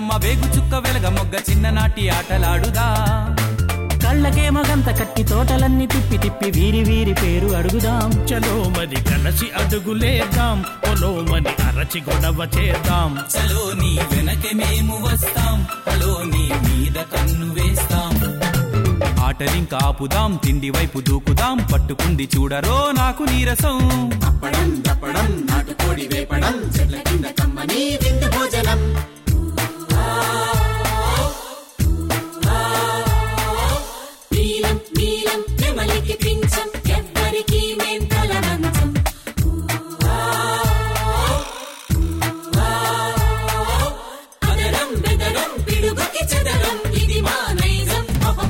వెన్నెలమ్మ వేగు చుక్క వెలగ మొగ్గ చిన్ననాటి ఆటలాడుదా కళ్ళకేమో గంత కట్టి తోటలన్నీ తిప్పి తిప్పి వీరి వీరి పేరు అడుగుదాం చలో మరి కలసి అడుగులేద్దాం పొలోమని అరచి గొడవ చేద్దాం చలో నీ వెనకే మేము వస్తాం హలో నీ మీద కన్ను వేస్తాం ఆటలింక ఆపుదాం తిండి వైపు దూకుదాం పట్టుకుంది చూడరో నాకు నీరసం అప్పడం దప్పడం నాటుకోడి వేపడం చెట్ల కింద కమ్మని విందు భోజనం నీలం నీలం నెమలికి పించం ఎవ్వరికి మేం తల మంచం అదరం బెదరం పిడుగుకి చెదరం ఇది మా నైజం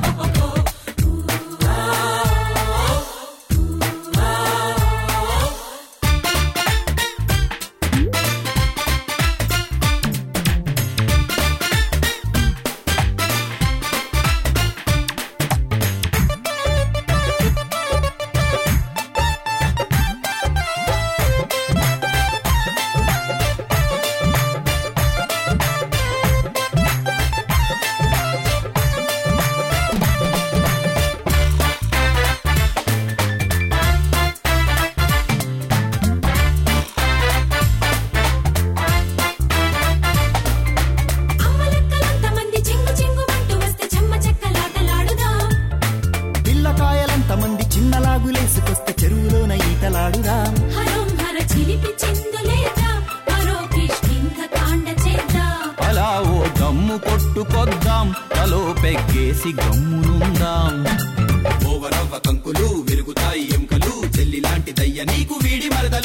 అమ్మలక్కలంత మంది చెంగు చెంగుమంటూ వస్తే చెమ్మ చెక్కలాటలాడుదాం పిల్లకాయలంత మంది చిన్నలాగులేసుకొస్తే చెరువులోన ఈతలాడుదాం హరం హర చిలిపి చిందులేద్దాం మరో కిష్కింధ కాండ చేద్దాం అలా ఓ దమ్ము కొట్టుకొద్దాం తలో పెగ్గేసి గమ్మునుందాం ఓవరవ్వ కంకులు విరుగుతాయి ఎముకలు చెల్లి లాంటి దయ్య నీకు వీడి మరదలు